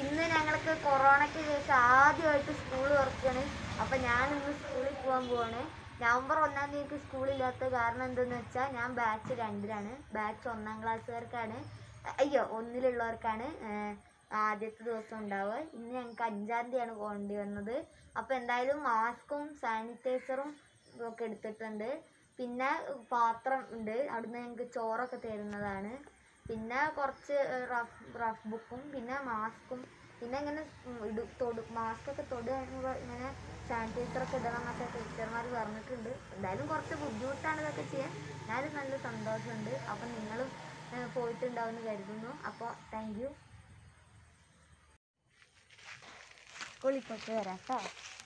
ഇന്ന് ഞങ്ങൾക്ക് കൊറോണയ്ക്ക് ശേഷം ആദ്യമായിട്ട് സ്കൂൾ തുറക്കുകയാണ് അപ്പം ഞാൻ ഇന്ന് സ്കൂളിൽ പോകാൻ പോവാണ് നവംബർ ഒന്നാം തീയതിക്ക് സ്കൂളില്ലാത്ത കാരണം എന്തെന്ന് വെച്ചാൽ ഞാൻ ബാച്ച് രണ്ടിലാണ് ബാച്ച് ഒന്നാം ക്ലാസ്സുകാർക്കാണ് അയ്യോ ഒന്നിലുള്ളവർക്കാണ് ഏഹ്, ആദ്യത്തെ ദിവസം ഉണ്ടാവുക ഇന്ന് ഞങ്ങൾക്ക് അഞ്ചാം തീയതിയാണ് പോകേണ്ടി വന്നത് അപ്പോൾ എന്തായാലും മാസ്കും സാനിറ്റൈസറും ഒക്കെ എടുത്തിട്ടുണ്ട് പിന്നെ പാത്രം ഉണ്ട് അവിടുന്ന് ഞങ്ങൾക്ക് ചോറൊക്കെ തരുന്നതാണ് പിന്നെ കുറച്ച് റഫ് റഫ് ബുക്കും പിന്നെ മാസ്കും പിന്നെ ഇങ്ങനെ ഇടു തൊടു മാസ്കൊക്കെ തൊടു കഴിയുമ്പോൾ ഇങ്ങനെ സാനിറ്റൈസറൊക്കെ ഇടണം എന്നൊക്കെ ടീച്ചർമാർ പറഞ്ഞിട്ടുണ്ട് എന്തായാലും കുറച്ച് ബുദ്ധിമുട്ടാണ് ഇതൊക്കെ ചെയ്യാൻ എന്നാലും നല്ല സന്തോഷമുണ്ട് അപ്പം നിങ്ങളും ഏഹ്, പോയിട്ടുണ്ടാവുമെന്ന് കരുതുന്നു അപ്പോൾ താങ്ക് യു സ്കൂളിൽ പോയിട്ട് വരാം കേട്ടോ